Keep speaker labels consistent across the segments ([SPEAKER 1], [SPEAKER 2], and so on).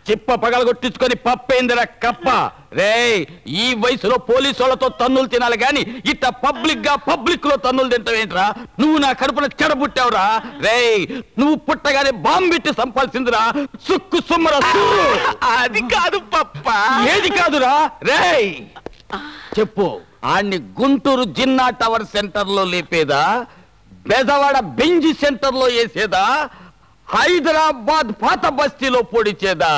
[SPEAKER 1] చిప్ప పగలగొట్టించుకొని పప్పేందిరా కప్ప రేయ్ ఈ వయసులో పోలీసు వాళ్ళతో తన్నులు తినాలి గాని ఇట్ట పబ్లిక్ గా పబ్లిక్ లో తన్నులు తింటావేంట్రా నువ్వు నా కడుపున చెడబుట్టావురా రేయ్ నువ్వు పుట్టగానే బాంబు పెట్టి సంపాల్సిందిరా సుక్కు సుమ్మర సుర్రు.
[SPEAKER 2] అది కాదు పప్ప
[SPEAKER 1] ఏది కాదురా రేయ్ చెప్పు ఆడిని గుంటూరు జిన్నా టవర్ సెంటర్ లో లేపేదా బెజవాడ బెంజి సెంటర్ లో వేసేదా హైదరాబాద్ పాత బస్తీలో పొడిచేదా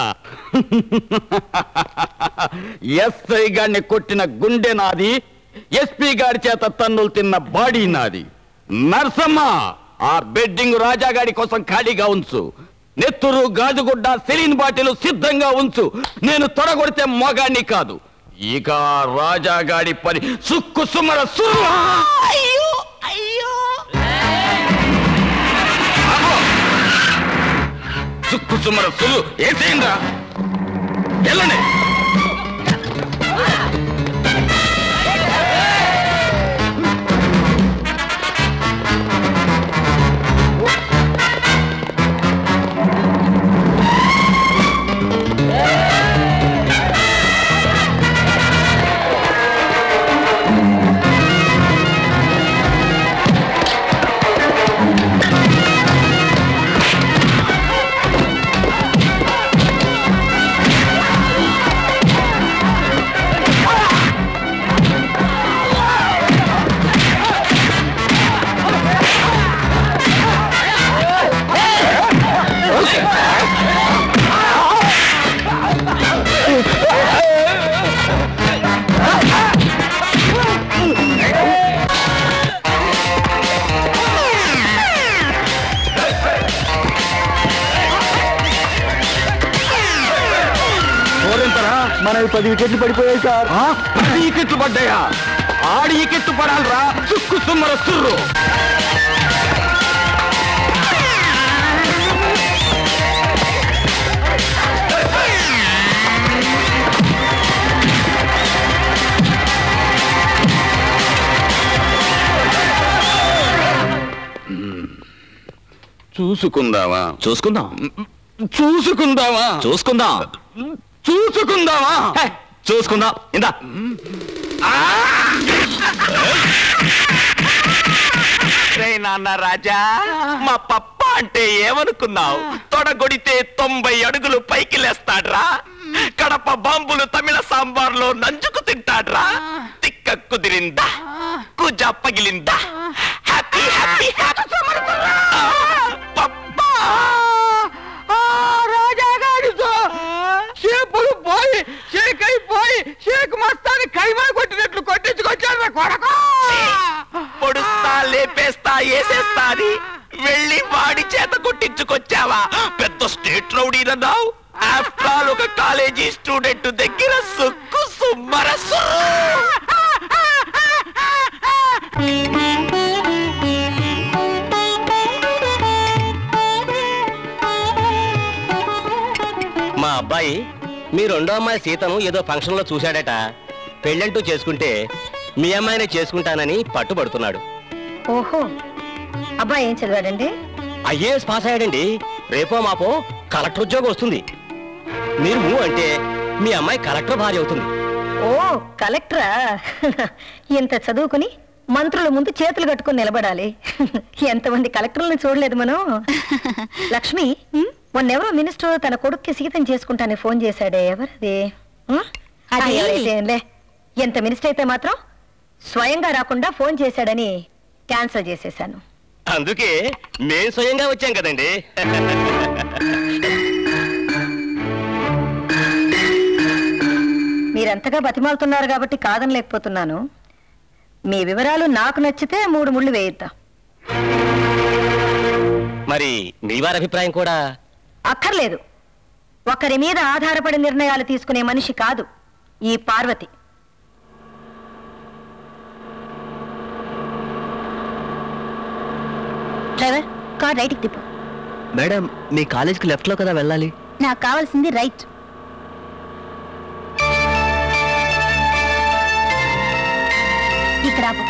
[SPEAKER 1] ఎస్ఐ గారిని కొట్టిన గుండె నాది ఎస్పీ గారి చేత తన్నులు తిన్న బాడీ నాది నర్సమ్మ ఆ బెడ్డింగ్ రాజాగాడి కోసం ఖాళీగా ఉంచు నెత్తురు గాజుగుడ్డ సెలీన్ బాటిల్ సిద్ధంగా ఉంచు నేను తొడగొడితే మొగాన్ని కాదు ఇక ఆ రాజాగాడి పని సుక్కు సుమర సుర్రా
[SPEAKER 2] అయ్యో అయ్యో
[SPEAKER 1] సుక్కు సుమర సులు ఏసేయండిరా వెళ్ళండి కోరింతరా
[SPEAKER 3] మనవి పది వికెట్లు పడిపోయాయి సార్
[SPEAKER 1] ఆ? పది ఈకెట్లు పడ్డాయా ఆడి ఈకెట్టు పడాలరా సుక్కు సుమ్మర సుర్రు చూసుకుందావా
[SPEAKER 2] చూసుకుందాం
[SPEAKER 1] చూసుకుందావా
[SPEAKER 2] చూసుకుందాం
[SPEAKER 1] చూసుకుందావా
[SPEAKER 2] హే, చూసుకుందాం ఇందా రే నాన్న రాజా మా పప్ప అంటే ఏమనుకున్నావు తొడగొడితే తొంభై అడుగులు పైకి లేస్తాడ్రా కడప బాంబులు తమిళ సాంబార్లో నంచుకు తింటాడ్రా తిక్క కుదిరిందా కుజ పగిలిందా హ్యాపీ హ్యాపీ హ్యాపీ పప్పా
[SPEAKER 1] రాజాగాడితో చేపులు పోయి షేక్ అయిపోయి షేక్ మస్తాని కైమా కొట్టినట్లు కొట్టించుకొచ్చారు నా కొడకు
[SPEAKER 2] పొడుస్తా లేపేస్తా వేసేస్తా అని వెళ్ళి వాడి చేత కొట్టించుకొచ్చావా పెద్ద స్టేట్ రౌడీనన్నావు ఆఫ్టర్ ఆల్ ఒక కాలేజీ స్టూడెంట్ దగ్గర సుక్కు సుమ్మరసు
[SPEAKER 4] మా అబ్బాయి మీ రెండో అమ్మాయి సీతను ఏదో ఫంక్షన్లో చూశాడట పెళ్ళంటూ చేసుకుంటే మీ అమ్మాయినే చేసుకుంటానని పట్టుబడుతున్నాడు
[SPEAKER 5] ఓహో అబ్బాయి ఏం చదివాడండి
[SPEAKER 4] ఐఏఎస్ పాస్ అయ్యాడండి రేపో మాపో కలెక్టర్ ఉద్యోగం వస్తుంది మీరు ఊ అంటే మీ అమ్మాయి కలెక్టర్ భార్య అవుతుంది
[SPEAKER 5] ఓ కలెక్టరా ఇంత చదువుకుని మంత్రుల ముందు చేతులు కట్టుకుని నిలబడాలి ఎంతమంది కలెక్టర్లను చూడలేదు మనం లక్ష్మి మొన్నెవరో మినిస్టర్ తన కొడుక్కి సీతం చేసుకుంటానని ఫోన్ చేశాడే ఎవరది ఉం? ఆ,
[SPEAKER 6] అది-
[SPEAKER 5] ఎవరైతే ఏంలే. ఎంత మినిస్టర్ అయితే మాత్రం స్వయంగా రాకుండా ఫోన్ చేశాడని క్యాన్సిల్ చేసేశాను
[SPEAKER 4] అందుకే మేము స్వయంగా వచ్చాం కదండి
[SPEAKER 5] మీరంతగా బతిమాలుతున్నారు కాబట్టి కాదని లేకపోతున్నాను మీ వివరాలు నాకు నచ్చితే మూడు ముళ్ళు వేయిద్దాం
[SPEAKER 4] మరి మీ వారి అభిప్రాయం కూడా
[SPEAKER 5] అక్కర్లేదు ఒకరి మీద ఆధారపడి నిర్ణయాలు తీసుకునే మనిషి కాదు ఈ పార్వతి
[SPEAKER 6] డ్రైవర్ కార్ రైట్కి తిప్పు
[SPEAKER 3] మేడం మీ కాలేజ్కి లెఫ్ట్ లో కదా వెళ్ళాలి
[SPEAKER 6] నాకు కావాల్సింది రైట్ ఇక్కడ ఆపు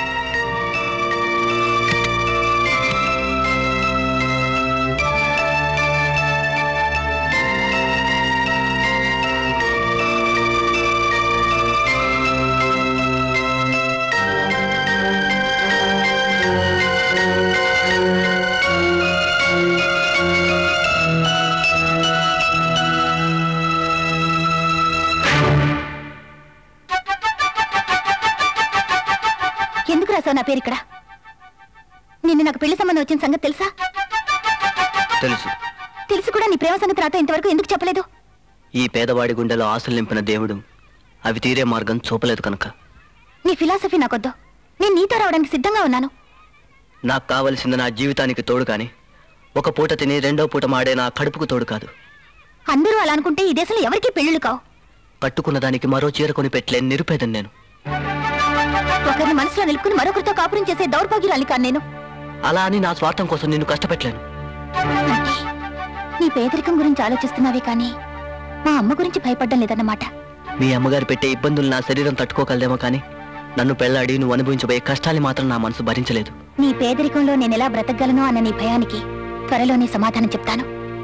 [SPEAKER 6] రాసావు నా పేరు ఇక్కడ నిన్ను నాకు పెళ్లి సంబంధం వచ్చిన సంగతి తెలుసా
[SPEAKER 3] తెలుసు
[SPEAKER 6] తెలిసి కూడా నీ ప్రేమ సంగతి నాతో ఇంతవరకు ఎందుకు చెప్పలేదు
[SPEAKER 3] ఈ పేదవాడి గుండెలో ఆశలు నింపిన దేవుడు అవి తీరే మార్గం చూపలేదు కనుక
[SPEAKER 6] నీ ఫిలాసఫీ నాకొద్దు నేను నీతో రావడానికి సిద్ధంగా ఉన్నాను
[SPEAKER 3] నాకు కావలసింది నా జీవితానికి తోడు కాని ఒక పూట తిని రెండో పూట మాడే నా కడుపుకు తోడు కాదు
[SPEAKER 6] అందరూ అలా అనుకుంటే ఈ దేశంలో ఎవరికీ పెళ్లిళ్ళు కావు
[SPEAKER 3] కట్టుకున్న దానికి మరో చీర కొని పెట్టలేని నిరుపేదని నేను
[SPEAKER 6] ఒకరిని మనసులో నిలుపుకుని మరొకరితో కాపురం చేసే దౌర్భాగ్యురాలి కాను నేను
[SPEAKER 3] అలా అని నా స్వార్థం కోసం నిన్ను కష్టపెట్టలేను
[SPEAKER 6] అంటే నీ పేదరికం గురించి ఆలోచిస్తున్నావే కానీ మా అమ్మ గురించి భయపడ్డం లేదన్నమాట
[SPEAKER 3] మీ అమ్మగారు పెట్టే ఇబ్బందులు నా శరీరం తట్టుకోగలదేమో కానీ నన్ను పెళ్ళాడి నువ్వు అనుభవించబోయే కష్టాలు మాత్రం నా మనసు భరించలేదు
[SPEAKER 6] నీ పేదరికంలో నేను ఎలా బ్రతకగలను అన్న నీ భయానికి త్వరలోనే సమాధానం చెప్తాను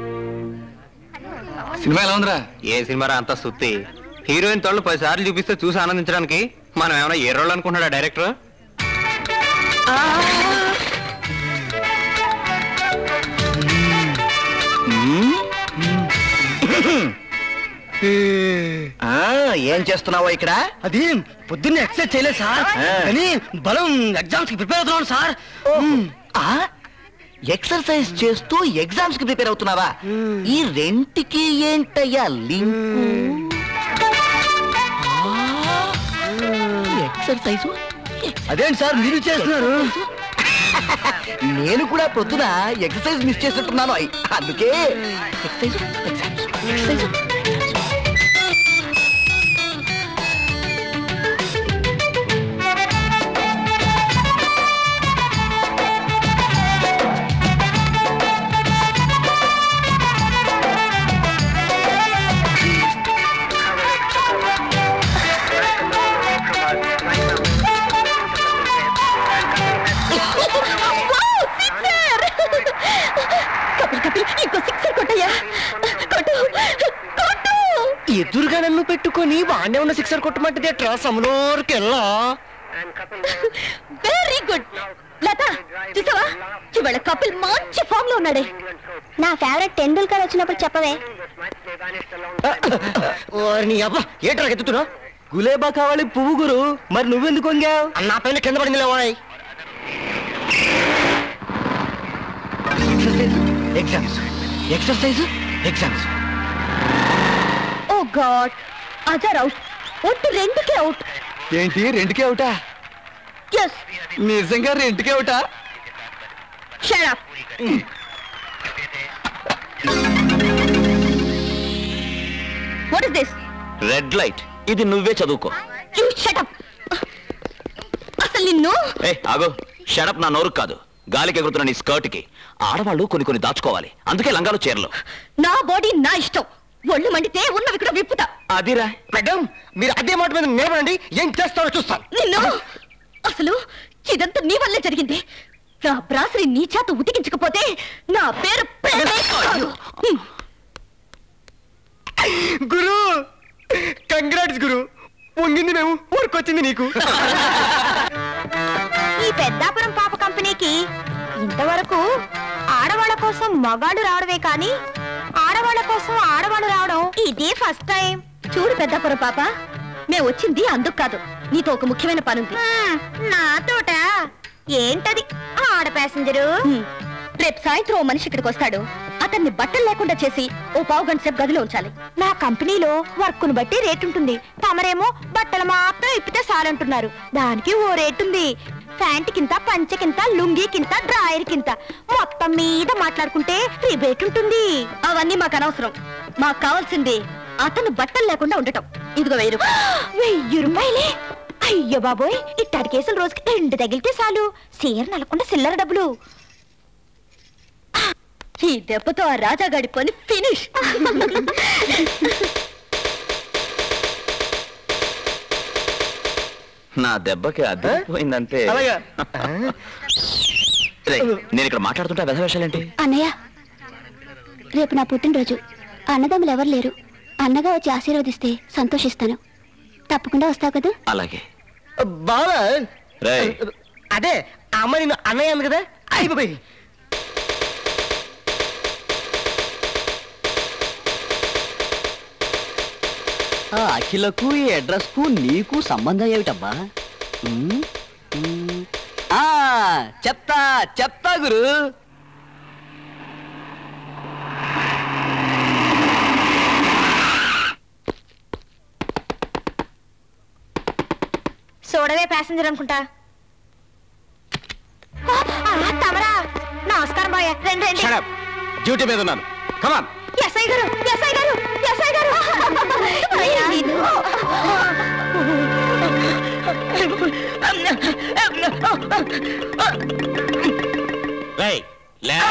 [SPEAKER 2] సినిమా ఎలా ఉందిరా
[SPEAKER 4] ఏ సినిమారా అంత సుత్తి హీరోయిన్ తోళ్ళు పది సార్లు చూపిస్తే చూసి ఆనందించడానికి మనం ఏమైనా ఏ రోల్ అనుకుంటున్నాడా డైరెక్టర్
[SPEAKER 3] ఏం చేస్తున్నావో ఇక్కడ
[SPEAKER 7] అది పొద్దున్నే ఎక్సర్సైజ్ చేయలేదు సార్ కానీ బలం ఎగ్జామ్స్ కి ప్రిపేర్ అవుతున్నాను సార్
[SPEAKER 3] ఎక్సర్సైజ్ చేస్తూ ఎగ్జామ్స్ కి ప్రిపేర్ అవుతున్నావా ఈ రెంటికి ఏంటయ్యా లింక్ ఎక్సర్సైజ్
[SPEAKER 7] అదేంటి సార్ మీరు చేస్తున్నారు
[SPEAKER 3] నేను కూడా పొద్దున ఎక్సర్సైజ్ మిస్ చేస్తుంటున్నాను అందుకే ఎక్సర్సైజ్ ఎక్సర్సైజ్
[SPEAKER 6] కపిల్ కపిల్ ఇంకో సిక్సర్ కొట్టయ్యా కొట్టు కొట్టు
[SPEAKER 7] ఎదురుగా నన్ను పెట్టుకొని బాగానే ఉన్న సిక్సర్ కొట్టమంటే ఎట్రా సమలోరికి వెళ్ళా
[SPEAKER 6] వెరీ గుడ్ లత చూసావా ఇవాళ కపిల్ మంచి ఫామ్ లో ఉన్నాడే నా ఫేవరెట్ టెండూల్కర్ వచ్చినప్పుడు చెప్పవే
[SPEAKER 7] నీ అబ్బా ఏట్రా ఎత్తుతున్నా గులేబా కావాలి పువ్వు గురు మరి నువ్వెందుకు వంగావు నా పైన కింద పడింది లేవాయ్ exams exercise exams
[SPEAKER 6] oh god Azhar out ఒట్టు రెండుకే అవుట్
[SPEAKER 7] ఏంటి రెండుకే అవుటా
[SPEAKER 6] ఎస్
[SPEAKER 7] నిజంగా రెండుకే అవుటా
[SPEAKER 6] shut up what is this
[SPEAKER 1] red light ఇది నువ్వే చదువుకో
[SPEAKER 6] యు షట్ అప్ అసలు నిన్ను
[SPEAKER 1] ఏ ఆగు షడప్ నా నోరు కాదు గాలికి ఎగురుతున్న నీ స్కర్ట్ కి ఆడవాళ్ళు కొన్ని కొన్ని దాచుకోవాలి అందుకే లంగాలు చీరలు
[SPEAKER 6] నా బాడీ నా ఇష్టం ఒళ్ళు మండితే ఉన్నవి కూడా విప్పుతా
[SPEAKER 1] అదిరా
[SPEAKER 7] మేడం మీరు అదే మాట మీద నిలబడండి ఏం చేస్తారో చూస్తాను
[SPEAKER 6] నిన్ను అసలు ఇదంతా నీ వల్లే జరిగింది నా బ్రాసరి నీ చేత ఉతికించకపోతే నా పేరు ప్రేమే కాదు. హ్మ్.
[SPEAKER 7] గురు కంగ్రాట్స్ గురు పొంగింది మేము ఊరికొచ్చింది నీకు
[SPEAKER 6] ఈ పెద్దాపురం పాప కంపెనీకి ఇంతవరకు ఆడవాళ్ళ కోసం మగాళ్ళు రావడమే కానీ ఆడవాళ్ళ కోసం ఆడవాళ్ళు రావడం ఇదే ఫస్ట్ టైం చూడు పెద్దాపురం పాప మేము వచ్చింది అందుకు కాదు నీతో ఒక ముఖ్యమైన పనుంది నాతోట ఏంటది ఆడ ప్యాసింజరు రేపు సాయంత్రం ఓ మనిషి ఇక్కడికి వస్తాడు అతన్ని బట్టలు లేకుండా చేసి ఓ పావు గంట సేపు గదిలో ఉంచాలి నా కంపెనీలో వర్క్ ను బట్టి రేట్ ఉంటుంది తమరేమో బట్టలు మాత్రం ఇప్పితే చాలంటున్నారు దానికి ఓ రేట్ ఉంది ప్యాంట్ కింత పంచకింత లుంగీ కింత డ్రాయర్ కింత మొత్తం మీద మాట్లాడుకుంటే రిబేట్ ఉంటుంది అవన్నీ మాకు అనవసరం మాకు కావాల్సింది అతను బట్టలు లేకుండా ఉండటం ఇదిగో వెయ్యి రూపాయలు వెయ్యి రూపాయలే అయ్యో బాబోయ్ ఇట్టాడి కేసులు రోజుకి రెండు తగిలితే చాలు సీర నలకుండా సిల్లర డబ్బులు ఈ దెబ్బతో ఆ రాజాగాడి పని ఫినిష్
[SPEAKER 1] నా దెబ్బకి అది పోయిందంతే
[SPEAKER 7] అలాగా
[SPEAKER 1] రేయ్, నేను ఇక్కడ మాట్లాడుతుంటే వెధ వేషాలేంటి
[SPEAKER 6] అన్నయ్య రేపు నా పుట్టినరోజు అన్నదమ్ములు ఎవరు లేరు అన్నగా వచ్చి ఆశీర్వదిస్తే సంతోషిస్తాను తప్పకుండా వస్తావు కదా
[SPEAKER 1] అలాగే
[SPEAKER 7] బావా
[SPEAKER 1] రేయ్
[SPEAKER 7] అదే ఆ అమ్మ నిన్ను అన్నయ్య అంది కదా అయిపోయి
[SPEAKER 3] ఆ అఖిలకు ఈ అడ్రస్ కు నీకు సంబంధం ఏమిటబ్బా ఉమ్, ఉమ్,
[SPEAKER 7] చెప్తా చెప్తా గురు
[SPEAKER 6] చూడవే ప్యాసింజర్ అనుకుంటా ఆ, ఆ, తమరా నమస్కారం బాయ్ రండి రండి
[SPEAKER 1] షడప్ డ్యూటీ మీద ఉన్నాను కమాన్
[SPEAKER 6] ఎస్ఐ గారు ఎస్ఐ గారు ఎస్ఐ గారు అయ్యా, నిన్ను.
[SPEAKER 4] రేయ్, లేరా.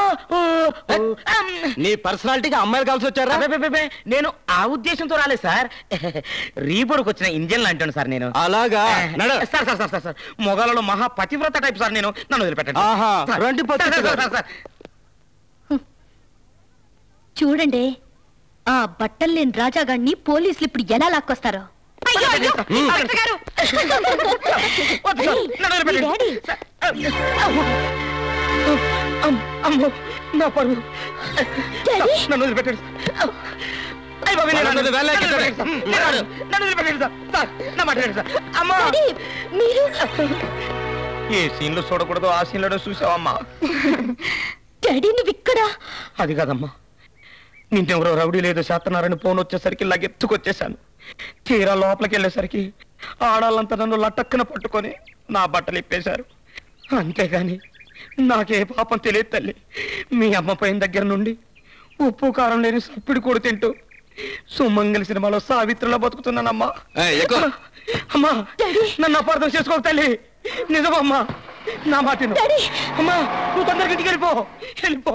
[SPEAKER 1] నీ పర్సనాలిటీకి అమ్మాయిలు కలిసి వచ్చారా
[SPEAKER 2] అబ్బబ్బబ్బబ్బే, నేను ఆ ఉద్దేశంతో రాలేదు సార్ రీబోర్కి వచ్చిన ఇంజన్ అంటాను సార్ నేను
[SPEAKER 1] అలాగా నడు.
[SPEAKER 2] Sir sir sir sir sir మొగాలలో మహా పతివ్రత టైప్ సార్ నేను నన్ను వదిలిపెట్టండి
[SPEAKER 1] ఆహా,
[SPEAKER 2] సార్,
[SPEAKER 1] రండి
[SPEAKER 2] సార్,
[SPEAKER 1] పతివ్రత
[SPEAKER 2] సార్,
[SPEAKER 1] గారు.
[SPEAKER 2] Sir, sir.
[SPEAKER 6] చూడండి ఆ బట్టలు లేని రాజాగాడిని పోలీసులు ఇప్పుడు ఎలా లాక్కొస్తారో అయ్యో, అయ్యో, కలెక్టర్ గారు.
[SPEAKER 2] వద్దు సార్, నన్ను వదిలిపెట్టండి.
[SPEAKER 6] మీ డాడీ.
[SPEAKER 2] సార్, అమ్మో. అమ్- అమ్మో నా పరువు
[SPEAKER 6] డాడీ.
[SPEAKER 2] నన్ను వదిలిపెట్టండి అయ్య బాబోయ్, నేను
[SPEAKER 1] వాళ్ళందరినీ
[SPEAKER 2] రాను.
[SPEAKER 1] వెళ్ళకి
[SPEAKER 2] నన్ను వదిలిపెట్టండి సార్. నేను రాను. నన్ను వదిలిపెట్టండి సార్. సార్, నా మాట వినండి సార్. అమ్మా
[SPEAKER 6] డాడీ, మీరు
[SPEAKER 2] ఏ సీన్లు చూడకూడదు ఆ సీన్లలో చూసావమ్మా
[SPEAKER 6] డాడీ నువ్వు ఇక్కడ
[SPEAKER 2] అది కాదమ్మా నిన్నెవరో రౌడీ లేదో చేస్తున్నారని ఫోన్ వచ్చేసరికి లగెత్తుకొచ్చేసాను తీరా లోపలికి వెళ్ళేసరికి ఆడాలంతా నన్ను లటక్కున పట్టుకొని నా బట్టలు ఇప్పేశారు అంతేగాని నాకే పాపం తెలియదు తల్లి మీ అమ్మ పోయిన దగ్గర నుండి ఉప్పు కారం లేని సప్పిడి కూడు తింటూ సుమంగలి సినిమాలో సావిత్రిలో బతుకుతున్నానమ్మా
[SPEAKER 1] ఏయ్, ఎక్కు.
[SPEAKER 2] అమ్మా నన్ను అపార్థం చేసుకోక తల్లి నిజమమ్మా నా మాట విను. అమ్మా నువ్వు తొందరగా ఇంటికి వెళ్ళిపో వెళ్ళిపో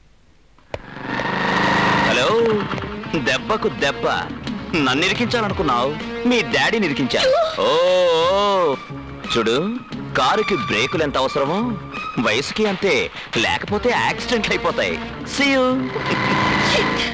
[SPEAKER 1] హలో దెబ్బకు దెబ్బ నన్ను ఇరికించాలనుకున్నావు మీ డాడీని ఇరికించా ఓ ఓ. చూడు కారుకి బ్రేకులు ఎంత అవసరమో వయసుకి అంతే లేకపోతే యాక్సిడెంట్లు అయిపోతాయి See you.